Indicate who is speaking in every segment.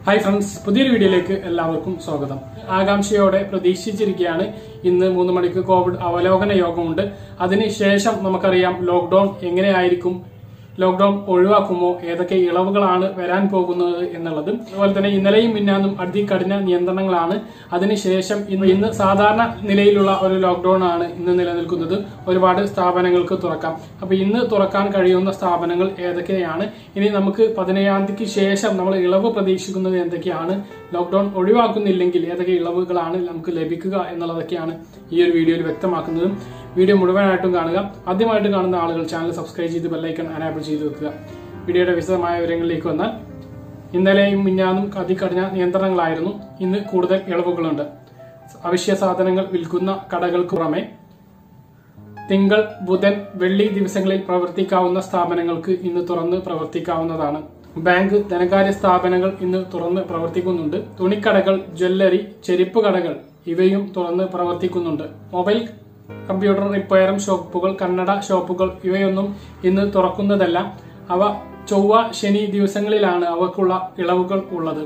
Speaker 1: hi friends പുതിയൊരു വീഡിയോയിലേക്ക് എല്ലാവർക്കും സ്വാഗതം ആകാംക്ഷയോടെ പ്രതീക്ഷിച്ചിരിക്കുകയാണ് ഇന്ന് മൂന്ന് മണിക്ക് കോവിഡ് അവലോകന യോഗമുണ്ട് അതിനുശേഷം നമുക്കറിയാം ലോക്ക്ഡൌൺ എങ്ങനെയായിരിക്കും ലോക്ക്ഡൌൺ ഒഴിവാക്കുമോ ഏതൊക്കെ ഇളവുകളാണ് വരാൻ പോകുന്നത് എന്നുള്ളത് അതുപോലെ തന്നെ ഇന്നലെയും മിന്നാന്നും അതികഠിന നിയന്ത്രണങ്ങളാണ് അതിനുശേഷം ഇന്ന് ഇന്ന് സാധാരണ നിലയിലുള്ള ഒരു ലോക്ക്ഡൌൺ ആണ് ഇന്ന് നിലനിൽക്കുന്നത് ഒരുപാട് സ്ഥാപനങ്ങൾക്ക് തുറക്കാം അപ്പൊ ഇന്ന് തുറക്കാൻ കഴിയുന്ന സ്ഥാപനങ്ങൾ ഏതൊക്കെയാണ് ഇനി നമുക്ക് പതിനേഴാം തീയതിക്ക് ശേഷം നമ്മൾ ഇളവ് പ്രതീക്ഷിക്കുന്നത് എന്തൊക്കെയാണ് ലോക്ക്ഡൌൺ ഒഴിവാക്കുന്നില്ലെങ്കിൽ ഏതൊക്കെ ഇളവുകളാണ് നമുക്ക് ലഭിക്കുക എന്നുള്ളതൊക്കെയാണ് ഈ ഒരു വീഡിയോയിൽ വ്യക്തമാക്കുന്നതും വീഡിയോ മുഴുവനായിട്ടും കാണുക ആദ്യമായിട്ട് കാണുന്ന ആളുകൾ ചാനൽ സബ്സ്ക്രൈബ് ചെയ്ത് ബെല്ലൈക്കൺ അനാബിൾ ചെയ്ത് വെക്കുക വീഡിയോയുടെ വിശദമായ വിവരങ്ങളിലേക്ക് വന്നാൽ ഇന്നലെയും മിഞ്ഞാന്നും അതികഠിന നിയന്ത്രണങ്ങളായിരുന്നു ഇന്ന് കൂടുതൽ ഇളവുകളുണ്ട് അവശ്യ സാധനങ്ങൾ വിൽക്കുന്ന കടകൾക്ക് പുറമെ തിങ്കൾ ബുധൻ വെള്ളി ദിവസങ്ങളിൽ പ്രവർത്തിക്കാവുന്ന സ്ഥാപനങ്ങൾക്ക് ഇന്ന് തുറന്ന് പ്രവർത്തിക്കാവുന്നതാണ് ബാങ്ക് ധനകാര്യ സ്ഥാപനങ്ങൾ ഇന്ന് തുറന്ന് പ്രവർത്തിക്കുന്നുണ്ട് തുണിക്കടകൾ ജ്വല്ലറി ചെരുപ്പ് കടകൾ ഇവയും തുറന്ന് പ്രവർത്തിക്കുന്നുണ്ട് മൊബൈൽ കമ്പ്യൂട്ടർ റിപ്പയറും ഷോപ്പുകൾ കണ്ണട ഷോപ്പുകൾ ഇവയൊന്നും ഇന്ന് തുറക്കുന്നതല്ല അവ ചൊവ്വ ശനി ദിവസങ്ങളിലാണ് അവക്കുള്ള ഇളവുകൾ ഉള്ളത്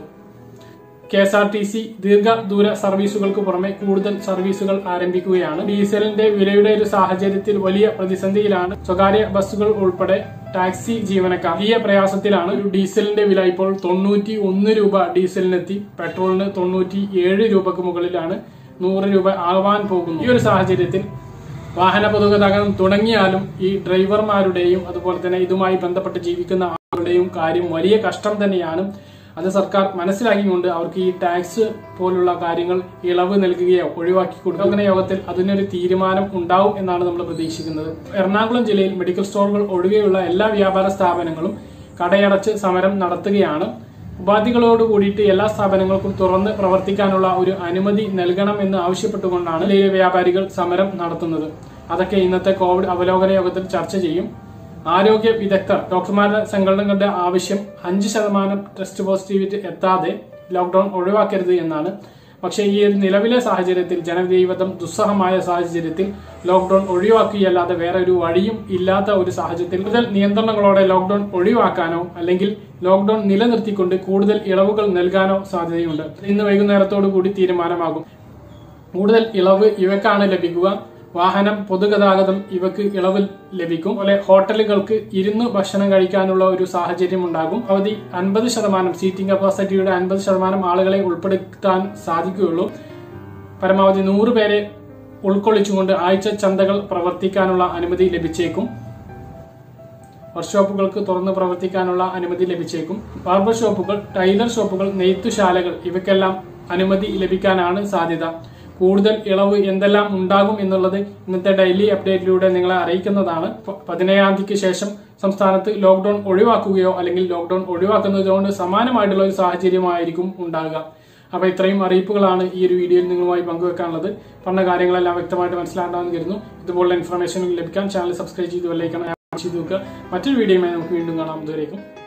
Speaker 1: K S R T C ദീർഘദൂര സർവീസുകൾക്ക് പുറമെ കൂടുതൽ സർവീസുകൾ ആരംഭിക്കുകയാണ് ഡീസലിന്റെ വിലയുടെ ഒരു സാഹചര്യത്തിൽ വലിയ പ്രതിസന്ധിയിലാണ് സ്വകാര്യ ബസ്സുകൾ ഉൾപ്പെടെ ടാക്സി ജീവനക്കാർ വലിയ പ്രയാസത്തിലാണ് ഒരു ഡീസലിന്റെ വില ഇപ്പോൾ തൊണ്ണൂറ്റി ഒന്ന് രൂപ ഡീസലിനെത്തി പെട്രോളിന് തൊണ്ണൂറ്റി ഏഴ് രൂപക്ക് മുകളിലാണ് നൂറ് രൂപ ആവാൻ പോകുന്നു ഈ ഒരു സാഹചര്യത്തിൽ വാഹന പൊതുഗതാഗതം തുടങ്ങിയാലും ഈ ഡ്രൈവർമാരുടെയും അതുപോലെ തന്നെ ഇതുമായി ബന്ധപ്പെട്ട് ജീവിക്കുന്ന ആളുകളുടെയും കാര്യം വലിയ കഷ്ടം തന്നെയാണ് അത് സർക്കാർ മനസ്സിലാക്കിക്കൊണ്ട് അവർക്ക് ഈ ടാക്സ് പോലുള്ള കാര്യങ്ങൾ ഇളവ് നൽകുകയോ ഒഴിവാക്കി കൊടുക്കുക അങ്ങനെ യോഗത്തിൽ അതിനൊരു തീരുമാനം ഉണ്ടാവും എന്നാണ് നമ്മൾ പ്രതീക്ഷിക്കുന്നത് എറണാകുളം ജില്ലയിൽ മെഡിക്കൽ സ്റ്റോറുകൾ ഒഴികെയുള്ള എല്ലാ വ്യാപാര സ്ഥാപനങ്ങളും കടയടച്ച് സമരം നടത്തുകയാണ് ഉപാധികളോട് കൂടിയിട്ട് എല്ലാ സ്ഥാപനങ്ങൾക്കും തുറന്ന് പ്രവർത്തിക്കാനുള്ള ഒരു അനുമതി നൽകണമെന്ന് ആവശ്യപ്പെട്ടുകൊണ്ടാണ് ജില്ലയിലെ വ്യാപാരികൾ സമരം നടത്തുന്നത് അതൊക്കെ ഇന്നത്തെ കോവിഡ് അവലോകന യോഗത്തിൽ ചർച്ച ചെയ്യും ആരോഗ്യ വിദഗ്ധർ ഡോക്ടർമാരുടെ സംഘടനകളുടെ ആവശ്യം അഞ്ച് ശതമാനം ടെസ്റ്റ് പോസിറ്റിവിറ്റി എത്താതെ ലോക്ക്ഡൌൺ ഒഴിവാക്കരുത് എന്നാണ് പക്ഷേ ഈ ഒരു നിലവിലെ സാഹചര്യത്തിൽ ജനജീവിതം ദുസ്സഹമായ സാഹചര്യത്തിൽ ലോക്ക്ഡൌൺ ഒഴിവാക്കുകയല്ലാതെ വേറെ ഒരു വഴിയും ഇല്ലാത്ത ഒരു സാഹചര്യത്തിൽ കൂടുതൽ നിയന്ത്രണങ്ങളോടെ ലോക്ക്ഡൌൺ ഒഴിവാക്കാനോ അല്ലെങ്കിൽ ലോക്ക്ഡൌൺ നിലനിർത്തിക്കൊണ്ട് കൂടുതൽ ഇളവുകൾ നൽകാനോ സാധ്യതയുണ്ട് ഇന്ന് വൈകുന്നേരത്തോടു കൂടി തീരുമാനമാകും കൂടുതൽ ഇളവ് ഇവക്കാണ് ലഭിക്കുക വാഹനം പൊതുഗതാഗതം ഇവക്ക് ഇളവ് ലഭിക്കും പോലെ ഹോട്ടലുകൾക്ക് ഇരുന്ന് ഭക്ഷണം കഴിക്കാനുള്ള ഒരു സാഹചര്യം ഉണ്ടാകും അവധി അൻപത് ശതമാനം സീറ്റിംഗ് കപ്പാസിറ്റിയുടെ അൻപത് ശതമാനം ആളുകളെ ഉൾപ്പെടുത്താൻ സാധിക്കുകയുള്ളൂ പരമാവധി നൂറ് പേരെ ഉൾക്കൊള്ളിച്ചുകൊണ്ട് ആഴ്ച ചന്തകൾ പ്രവർത്തിക്കാനുള്ള അനുമതി ലഭിച്ചേക്കും വർക്ക്ഷോപ്പുകൾക്ക് തുറന്ന് പ്രവർത്തിക്കാനുള്ള അനുമതി ലഭിച്ചേക്കും ബാർബർ ഷോപ്പുകൾ ടൈലർ ഷോപ്പുകൾ നെയ്ത്തുശാലകൾ ഇവയ്ക്കെല്ലാം അനുമതി ലഭിക്കാനാണ് സാധ്യത കൂടുതൽ ഇളവ് എന്തെല്ലാം ഉണ്ടാകും എന്നുള്ളത് ഇന്നത്തെ ഡെയിലി അപ്ഡേറ്റിലൂടെ നിങ്ങളെ അറിയിക്കുന്നതാണ് പതിനേഴാം തീയതിക്ക് ശേഷം സംസ്ഥാനത്ത് ലോക്ക്ഡൌൺ ഒഴിവാക്കുകയോ അല്ലെങ്കിൽ ലോക്ക്ഡൌൺ ഒഴിവാക്കുന്നതുകൊണ്ട് സമാനമായിട്ടുള്ള ഒരു സാഹചര്യമായിരിക്കും ഉണ്ടാകുക അപ്പൊ ഇത്രയും അറിയിപ്പുകളാണ് ഈ ഒരു വീഡിയോയിൽ നിങ്ങളുമായി പങ്കുവെക്കാനുള്ളത് പറഞ്ഞ കാര്യങ്ങളെല്ലാം വ്യക്തമായിട്ട് മനസ്സിലാണ്ടാന്ന് കരുതുന്നു ഇതുപോലുള്ള ഇൻഫർമേഷൻ ലഭിക്കാൻ ചാനൽ സബ്സ്ക്രൈബ് ചെയ്ത് വല്ലേക്കണം ചെയ്ത് നോക്കുക മറ്റൊരു വീഡിയോയുമായി നമുക്ക് വീണ്ടും കാണാം ഇതുവരേക്കും